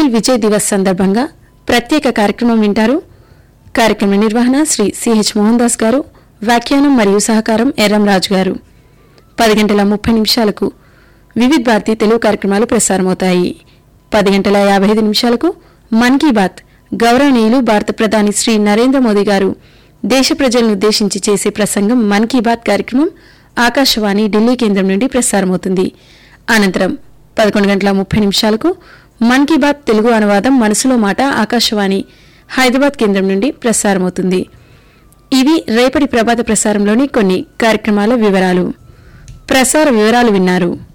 కార్గిల్ విజయ్ దివస్ సందర్భంగా ప్రత్యేక కార్యక్రమం వింటారు కార్యక్రమ నిర్వహణ శ్రీ సిహెచ్ మోహన్ దాస్ గారు వ్యాఖ్యానం మరియు సహకారం ఎర్రం రాజు గారు పది గంటల ముప్పై నిమిషాలకు వివిధ్ భారతి తెలుగు కార్యక్రమాలు ప్రసారమవుతాయి పది గంటల యాభై ఐదు నిమిషాలకు మన్ కీ బాత్ గౌరవనీయులు భారత ప్రధాని శ్రీ నరేంద్ర మోదీ గారు దేశ ప్రజలను ఉద్దేశించి చేసే ప్రసంగం మన్ కీ బాత్ కార్యక్రమం ఆకాశవాణి ఢిల్లీ కేంద్రం నుండి ప్రసారమవుతుంది అనంతరం పదకొండు గంటల ముప్పై నిమిషాలకు మన్ కీ బాత్ తెలుగు అనువాదం మనసులో మాట ఆకాశవాణి హైదరాబాద్ కేంద్రం నుండి ప్రసారమవుతుంది ఇవి రేపటి ప్రభాత ప్రసారంలోని కొన్ని కార్యక్రమాల వివరాలు ప్రసార వివరాలు విన్నారు